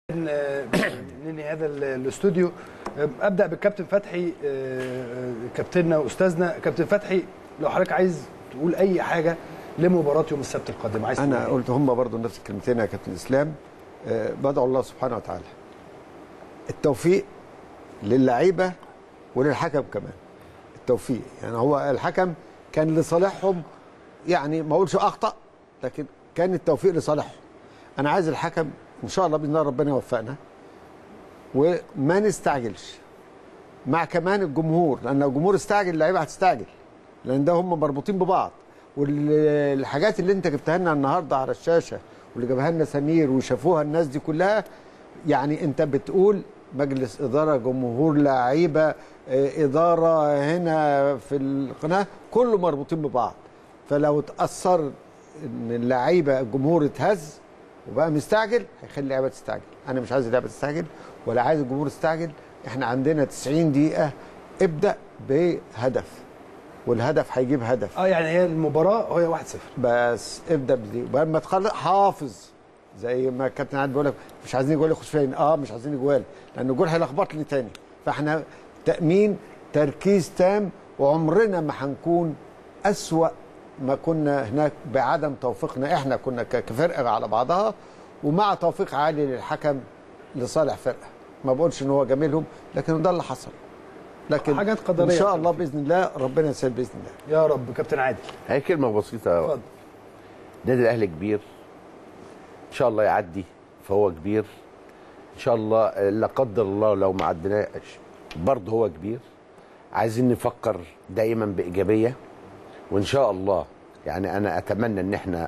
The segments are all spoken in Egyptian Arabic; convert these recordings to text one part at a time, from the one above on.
ننهي هذا الاستوديو ابدا بالكابتن فتحي كابتننا واستاذنا كابتن فتحي لو حضرتك عايز تقول اي حاجه لمباراه يوم السبت القادم عايز انا تقول قلت هم برضو نفس الكلمتين يا كابتن اسلام أه بدعو الله سبحانه وتعالى التوفيق للعيبه وللحكم كمان التوفيق يعني هو الحكم كان لصالحهم يعني ما اقولش اخطا لكن كان التوفيق لصالحهم انا عايز الحكم ان شاء الله باذن الله ربنا يوفقنا وما نستعجلش مع كمان الجمهور لان لو الجمهور استعجل اللعيبه هتستعجل لان ده هم مربوطين ببعض والحاجات اللي انت جبتها لنا النهارده على الشاشه واللي جابها لنا سمير وشافوها الناس دي كلها يعني انت بتقول مجلس اداره جمهور لعيبه اداره هنا في القناه كله مربوطين ببعض فلو اتاثر ان اللعيبه الجمهور اتهز وبقى مستعجل هيخلي اللعيبه تستعجل انا مش عايز اللعيبه تستعجل ولا عايز الجمهور يستعجل احنا عندنا 90 دقيقه ابدا بهدف والهدف هيجيب هدف اه يعني هي المباراه هي 1-0 بس ابدا بدي ولما تخلص حافظ زي ما الكابتن عادل بيقول لك مش عايزين جوال يخش فين اه مش عايزين جوال لان الجول هيلخبطني تاني فاحنا تامين تركيز تام وعمرنا ما هنكون اسوا ما كنا هناك بعدم توفيقنا احنا كنا كفرقه على بعضها ومع توفيق عالي للحكم لصالح فرقه ما بقولش ان هو جميلهم لكن ده اللي حصل لكن حاجات قدريه ان شاء الله باذن الله ربنا يسهل باذن الله يا رب كابتن عادل هي كلمه بسيطه اتفضل نادي الاهلي كبير ان شاء الله يعدي فهو كبير ان شاء الله لا قدر الله لو ما عدناش برضه هو كبير عايزين نفكر دايما بايجابيه وان شاء الله يعني انا اتمنى ان احنا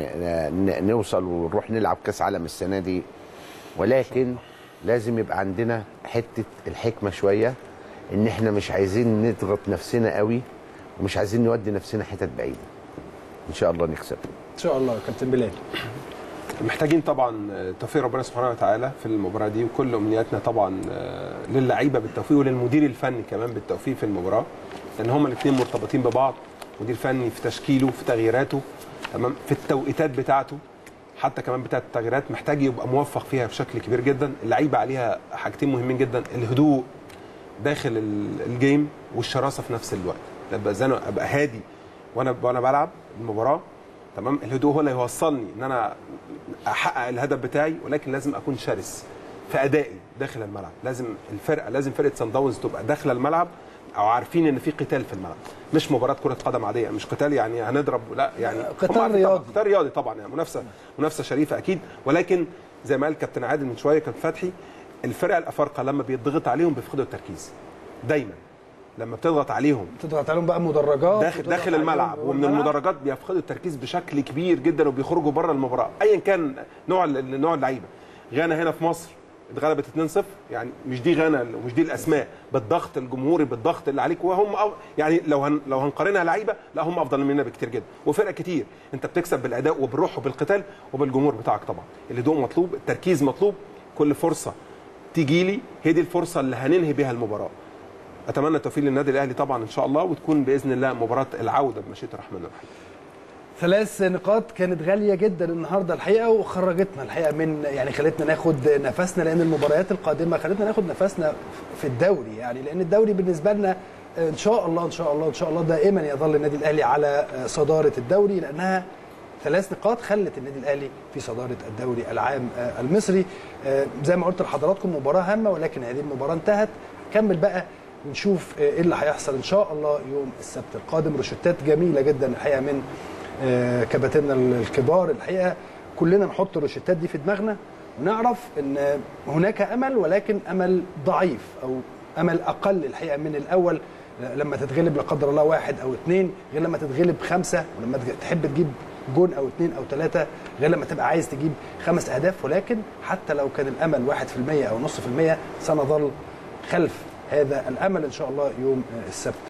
نوصل ونروح نلعب كاس عالم السنه دي ولكن لازم يبقى عندنا حته الحكمه شويه ان احنا مش عايزين نضغط نفسنا قوي ومش عايزين نودي نفسنا حتت بعيده ان شاء الله نكسب ان شاء الله كابتن بلال محتاجين طبعا توفيق ربنا سبحانه وتعالى في المباراه دي وكل امنياتنا طبعا للعيبه بالتوفيق وللمدير الفني كمان بالتوفيق في المباراه لان هما الاثنين مرتبطين ببعض مدير فني في تشكيله في تغييراته تمام في التوقيتات بتاعته حتى كمان بتاعه التغييرات محتاج يبقى موفق فيها بشكل كبير جدا اللعيبه عليها حاجتين مهمين جدا الهدوء داخل الجيم والشراسه في نفس الوقت ابقى زي ابقى هادي وانا وانا بلعب المباراه تمام الهدوء هو اللي هيوصلني ان انا احقق الهدف بتاعي ولكن لازم اكون شرس في ادائي داخل الملعب لازم الفرقه لازم فرقه سان داونز تبقى داخله الملعب او عارفين ان في قتال في الملعب مش مباراه كره قدم عاديه مش قتال يعني هنضرب لا يعني قتال رياضي قتال رياضي طبعا يعني منافسه منافسه شريفه اكيد ولكن زي ما قال كابتن عادل من شويه كابتن فتحي الفرق الافارقه لما بيضغط عليهم بيفقدوا التركيز دايما لما بتضغط عليهم تضغط عليهم بقى مدرجات داخل داخل الملعب ومن المدرجات بيفقدوا التركيز بشكل كبير جدا وبيخرجوا بره المباراه ايا كان نوع نوع اللعيبه غانا هنا في مصر اتغلبت 2-0 يعني مش دي غانا ومش دي الاسماء بالضغط الجمهوري بالضغط اللي عليك وهم أو يعني لو هن لو هنقارنها لعيبه لا هم افضل مننا بكتير جدا وفرق كتير انت بتكسب بالاداء وبالروح وبالقتال وبالجمهور بتاعك طبعا الهدوء مطلوب التركيز مطلوب كل فرصه تيجي لي هي دي الفرصه اللي هننهي بها المباراه اتمنى التوفيق للنادي الاهلي طبعا ان شاء الله وتكون باذن الله مباراه العوده بمشيئه الرحمن الرحيم ثلاث نقاط كانت غاليه جدا النهارده الحقيقه وخرجتنا الحقيقه من يعني خلتنا ناخد نفسنا لان المباريات القادمه خلتنا ناخد نفسنا في الدوري يعني لان الدوري بالنسبه لنا ان شاء الله ان شاء الله ان شاء الله دائما يظل النادي الاهلي على صداره الدوري لانها ثلاث نقاط خلت النادي الاهلي في صداره الدوري العام المصري زي ما قلت لحضراتكم مباراه هامه ولكن هذه المباراه انتهت كمل بقى نشوف ايه اللي هيحصل ان شاء الله يوم السبت القادم روشتات جميله جدا الحقيقه من كباتننا الكبار الحقيقه كلنا نحط الروشتات دي في دماغنا ونعرف ان هناك امل ولكن امل ضعيف او امل اقل الحقيقه من الاول لما تتغلب لا قدر الله واحد او اثنين غير لما تتغلب خمسه ولما تحب تجيب جون او اثنين او ثلاثه غير لما تبقى عايز تجيب خمس اهداف ولكن حتى لو كان الامل 1% او نص في المية سنظل خلف هذا الامل ان شاء الله يوم السبت